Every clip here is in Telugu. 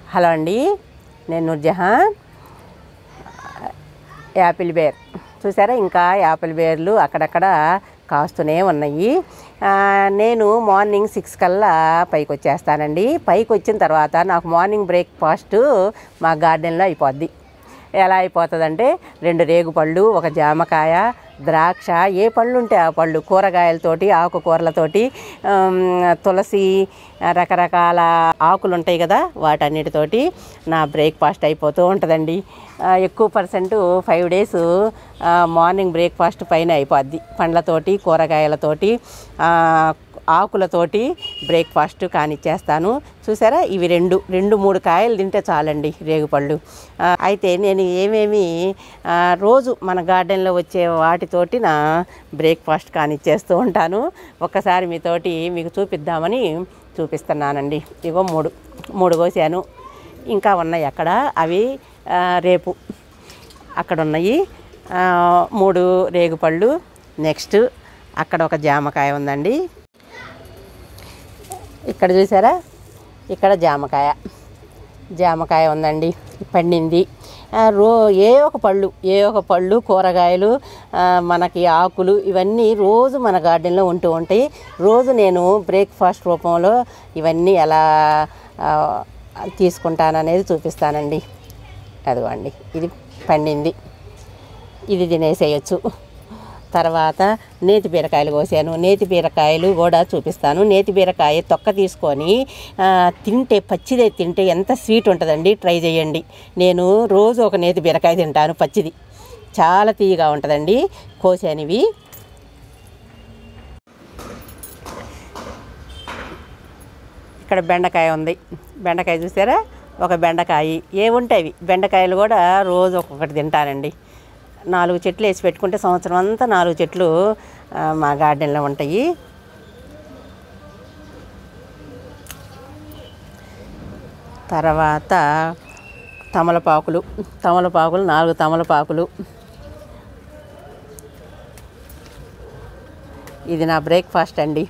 హలో అండి నేను నూర్జహాన్ యాపిల్ బేర్ చూసారా ఇంకా యాపిల్ బేర్లు అక్కడక్కడ కాస్తూనే ఉన్నాయి ఆ, నేను మార్నింగ్ సిక్స్ కల్లా పైకి వచ్చేస్తానండి పైకి వచ్చిన తర్వాత నాకు మార్నింగ్ బ్రేక్ఫాస్ట్ మా గార్డెన్లో అయిపోద్ది ఎలా అయిపోతుందంటే రెండు రేగు పళ్ళు ఒక జామకాయ ద్రాక్ష ఏ పళ్ళు ఉంటే ఆ పళ్ళు కూరగాయలతోటి ఆకుకూరలతోటి ఆమ్, తులసి రకరకాల ఆకులు ఉంటాయి కదా వాటన్నిటితోటి నా బ్రేక్ఫాస్ట్ అయిపోతూ ఉంటుందండి ఆ, ఎక్కువ percent five days morning breakfast పైన అయిపోద్ది పండ్లతోటి కూరగాయలతోటి ఆ, ఆకులతోటి బ్రేక్ఫాస్ట్ కానిచ్చేస్తాను చూసారా ఇవి రెండు రెండు మూడు కాయలు తింటే చాలండి రేగుపళ్ళు ఆ, అయితే నేను ఏమేమి ఆ, రోజు మన గార్డెన్లో వచ్చే వాటితోటి నా బ్రేక్ఫాస్ట్ కానిచ్చేస్తూ ఉంటాను ఒక్కసారి మీతోటి మీకు చూపిద్దామని చూపిస్తున్నానండి ఇగో మూడు మూడు కోసాను ఇంకా ఉన్నాయి అక్కడ అవి ఆ, రేపు అక్కడ ఉన్నాయి ఆ, మూడు రేగుపళ్ళు నెక్స్ట్ అక్కడ ఒక జామకాయ ఉందండి ఇక్కడ చూసారా ఇక్కడ జామకాయ జామకాయ ఉందండి పండింది ఆ, రో ఏ ఒక పళ్ళు ఏ ఒక పళ్ళు కూరగాయలు ఆ, మనకి ఆకులు ఇవన్నీ రోజు మన గార్డెన్లో ఉంటూ ఉంటాయి రోజు నేను బ్రేక్ఫాస్ట్ రూపంలో ఇవన్నీ ఎలా ఆ, తీసుకుంటాననేది చూపిస్తానండి అదిగోండి ఇది పండింది ఇది తినేసేయచ్చు తర్వాత నేతి బీరకాయలు కోసాను నేతి బీరకాయలు కూడా చూపిస్తాను నేతి బీరకాయ తొక్క తీసుకొని ఆ, తింటే పచ్చిదే తింటే ఎంత స్వీట్ ఉంటుందండి ట్రై చేయండి నేను రోజు ఒక నేతి బీరకాయ తింటాను పచ్చిది చాలా తీయగా ఉంటుందండి కోసాను ఇవి ఇక్కడ బెండకాయ ఉంది బెండకాయ చూసారా ఒక బెండకాయ ఏముంటాయి బెండకాయలు కూడా రోజు ఒక్కొక్కటి తింటానండి నాలుగు చెట్లు వేసి పెట్టుకుంటే సంవత్సరం అంతా నాలుగు చెట్లు ఆ, మా గార్డెన్లో ఉంటాయి తర్వాత తమలపాకులు తమలపాకులు నాలుగు తమలపాకులు ఇది నా బ్రేక్ఫాస్ట్ అండి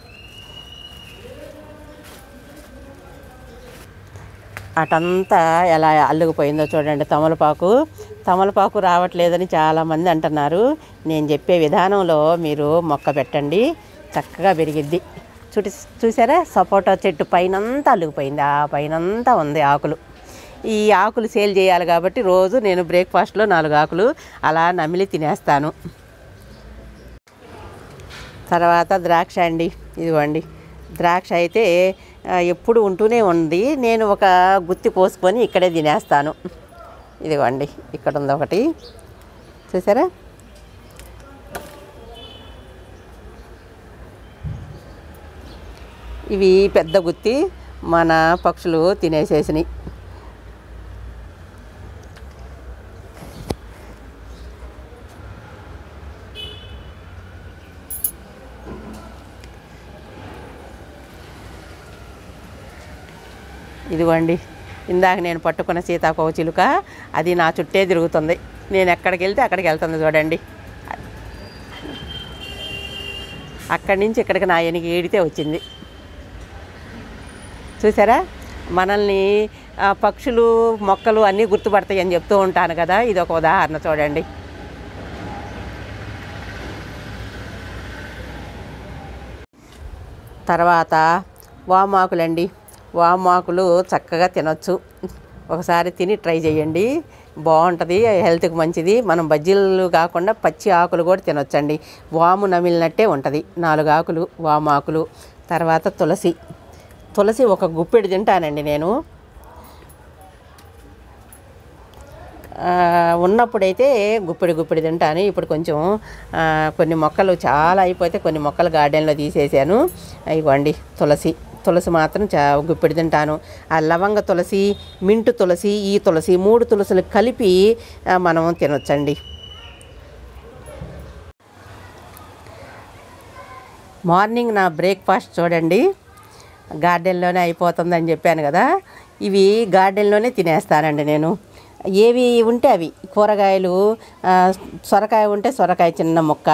అటంతా ఎలా అల్లుకుపోయిందో చూడండి తమలపాకు తమలపాకు రావట్లేదని చాలామంది అంటున్నారు నేను చెప్పే విధానంలో మీరు మొక్క పెట్టండి చక్కగా పెరిగిద్ది చూటి చూసారా సపోటా చెట్టు పైనంతా అల్లుకుపోయింది ఆ పైనంతా ఉంది ఆకులు ఈ ఆకులు సేల్ చేయాలి కాబట్టి రోజు నేను బ్రేక్ఫాస్ట్లో నాలుగు ఆకులు అలా నమిలి తినేస్తాను తర్వాత ద్రాక్ష అండి ఇదిగోండి ద్రాక్ష అయితే ఆ, ఎప్పుడు ఉంటూనే ఉంది నేను ఒక గుత్తి పోసుకొని ఇక్కడే తినేస్తాను ఇదిగోండి ఇక్కడ ఉంది ఒకటి చూసారా ఇవి పెద్ద గుత్తి మన పక్షులు తినేసేసినాయి ఇదిగోండి ఇందాక నేను పట్టుకున్న సీతాకోవ చిలుక అది నా చుట్టే తిరుగుతుంది నేను ఎక్కడికి వెళ్తే అక్కడికి వెళ్తుంది చూడండి అక్కడి నుంచి ఇక్కడికి నా ఎనికి ఏడితే వచ్చింది చూసారా మనల్ని ఆ, పక్షులు మొక్కలు అన్నీ గుర్తుపడతాయి అని చెప్తూ ఉంటాను కదా ఇది ఒక ఉదాహరణ చూడండి తర్వాత వామాకులండి వామాకులు చక్కగా తినొచ్చు ఒకసారి తిని ట్రై చేయండి బాగుంటుంది హెల్త్కి మంచిది మనం బజ్జీలు కాకుండా పచ్చి ఆకులు కూడా తినొచ్చండి వాము నమిలినట్టే ఉంటుంది నాలుగు ఆకులు వామాకులు తర్వాత తులసి తులసి ఒక గుప్పెడు తింటానండి నేను ఆ, ఉన్నప్పుడైతే గుప్పిడి గుప్పిడి తింటాను ఇప్పుడు కొంచెం ఆ, కొన్ని మొక్కలు చాలా అయిపోతే కొన్ని మొక్కలు గార్డెన్లో తీసేసాను ఇవ్వండి తులసి తులసి మాత్రం చా గుప్పిడి తింటాను ఆ లవంగ తులసి మింటు తులసి ఈ తులసి మూడు తులసులు కలిపి ఆ, మనం తినొచ్చండి మార్నింగ్ నా బ్రేక్ఫాస్ట్ చూడండి గార్డెన్లోనే అయిపోతుందని చెప్పాను కదా ఇవి గార్డెన్లోనే తినేస్తానండి నేను ఏవి ఉంటే అవి కూరగాయలు ఆ, సొరకాయ ఉంటే సొరకాయ చిన్న ముక్క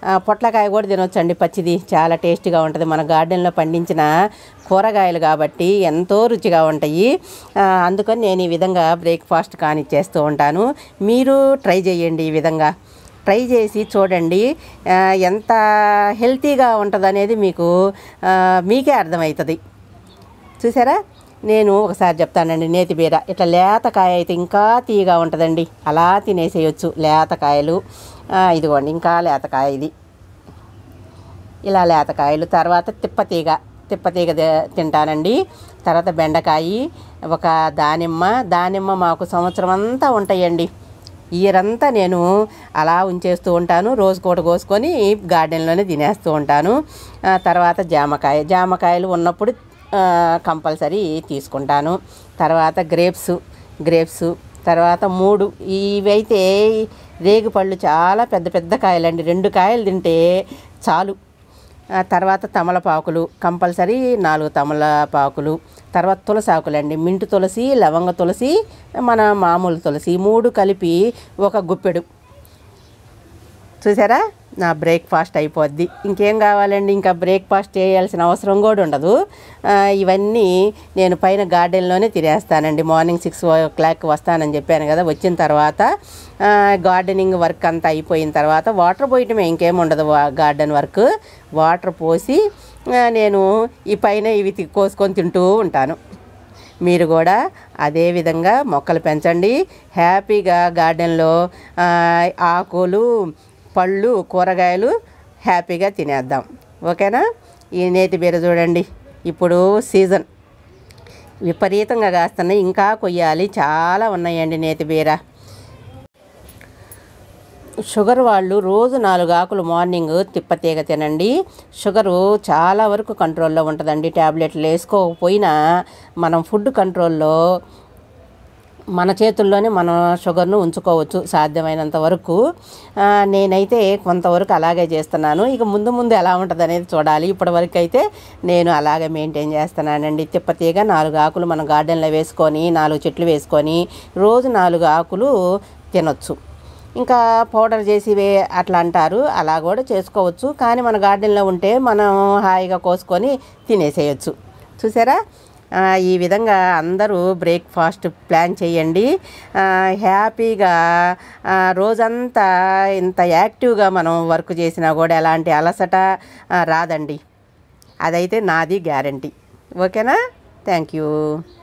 ఆ, పొట్లకాయ కూడా తినొచ్చండి పచ్చిది చాలా టేస్టీగా ఉంటుంది మన గార్డెన్లో పండించిన కూరగాయలు కాబట్టి ఎంతో రుచిగా ఉంటాయి ఆ, అందుకని నేను ఈ విధంగా బ్రేక్ఫాస్ట్ కానిచ్చేస్తూ ఉంటాను మీరు ట్రై చేయండి ఈ విధంగా ట్రై చేసి చూడండి ఆ, ఎంత హెల్తీగా ఉంటుంది అనేది మీకు ఆ, మీకే అర్థమవుతుంది చూసారా నేను ఒకసారి చెప్తానండి నేతి బీర ఇట్లా లేతకాయ అయితే ఇంకా తీయగా ఉంటుందండి అలా తినేసేయచ్చు లేతకాయలు ఆ, ఇదిగోండి ఇంకా లేతకాయ ఇది ఇలా లేతకాయలు తర్వాత తిప్పతీగ తిప్పతీగ తి- తింటానండి తర్వాత బెండకాయ ఒక దానిమ్మ దానిమ్మ మాకు సంవత్సరం అంతా ఉంటాయండి ఇయరంతా నేను అలా ఉంచేస్తూ ఉంటాను రోజుకోటి కోసుకొని గార్డెన్లోనే తినేస్తూ ఉంటాను ఆ, తర్వాత జామకాయ జామకాయలు ఉన్నప్పుడు కంపల్సరీ తీసుకుంటాను తర్వాత గ్రేప్స్ గ్రేప్స్ తర్వాత మూడు ఇవైతే రేగు పళ్ళు చాలా పెద్ద పెద్ద కాయలండి రెండు కాయలు తింటే చాలు ఆ తర్వాత తమలపాకులు కంపల్సరీ నాలుగు తమలపాకులు తర్వాత తులసి ఆకులండి మింటు తులసి లవంగ తులసి మన మామూలు తులసి ఈ మూడు కలిపి ఒక గుప్పెడు చూసారా నా బ్రేక్ఫాస్ట్ అయిపోద్ది ఇంకేం కావాలండి ఇంకా బ్రేక్ఫాస్ట్ చేయాల్సిన అవసరం కూడా ఉండదు ఆ, ఇవన్నీ నేను పైన గార్డెన్లోనే తినేస్తానండి మార్నింగ్ సిక్స్ ఓ క్లాక్ వస్తానని చెప్పాను కదా వచ్చిన తర్వాత ఆ, గార్డెనింగ్ వర్క్ అంతా అయిపోయిన తర్వాత వాటర్ పోయటమే ఇంకేం ఉండదు వా- గార్డెన్ వర్క్ వాటర్ పోసి ఆ, నేను ఈ పైన ఇవి తి- కోసుకొని తింటూ ఉంటాను మీరు కూడా అదే విధంగా మొక్కలు పెంచండి హ్యాపీగా గార్డెన్లో ఆ, ఆకులు పళ్ళు కూరగాయలు హ్యాపీగా తినేద్దాం ఓకేనా ఈ నేతి బీర చూడండి ఇప్పుడు సీజన్ విపరీతంగా కాస్తున్నాయి ఇంకా కొయ్యాలి చాలా ఉన్నాయండి నేతి బీర షుగర్ వాళ్ళు రోజు నాలుగు ఆకులు మార్నింగ్ తిప్పతీగ తినండి షుగరు చాలా వరకు కంట్రోల్లో ఉంటుందండి ట్యాబ్లెట్లు వేసుకోకపోయినా మనం ఫుడ్ కంట్రోల్లో మన చేతుల్లోనే మనం షుగర్ను ఉంచుకోవచ్చు సాధ్యమైనంత వరకు ఆ, నేనైతే కొంతవరకు అలాగే చేస్తున్నాను ఇక ముందు ముందు ఎలా ఉంటుంది అనేది చూడాలి ఇప్పటి వరకు అయితే నేను అలాగే మెయింటైన్ చేస్తున్నానండి తిప్పతీగ నాలుగు ఆకులు మన గార్డెన్లో వేసుకొని నాలుగు చెట్లు వేసుకొని రోజు నాలుగు ఆకులు తినొచ్చు ఇంకా పౌడర్ చేసి వే అట్లా అంటారు అలా కూడా చేసుకోవచ్చు కానీ మన గార్డెన్లో ఉంటే మనం హాయిగా కోసుకొని తినేసేయచ్చు చూసారా ఆ, ఈ విధంగా అందరూ బ్రేక్ఫాస్ట్ ప్లాన్ చేయండి ఆ, హ్యాపీగా ఆ, రోజంతా ఇంత యాక్టివ్గా మనం వర్క్ చేసినా కూడా ఎలాంటి అలసట ఆ, రాదండి అదైతే నాది గ్యారంటీ ఓకేనా థ్యాంక్ యూ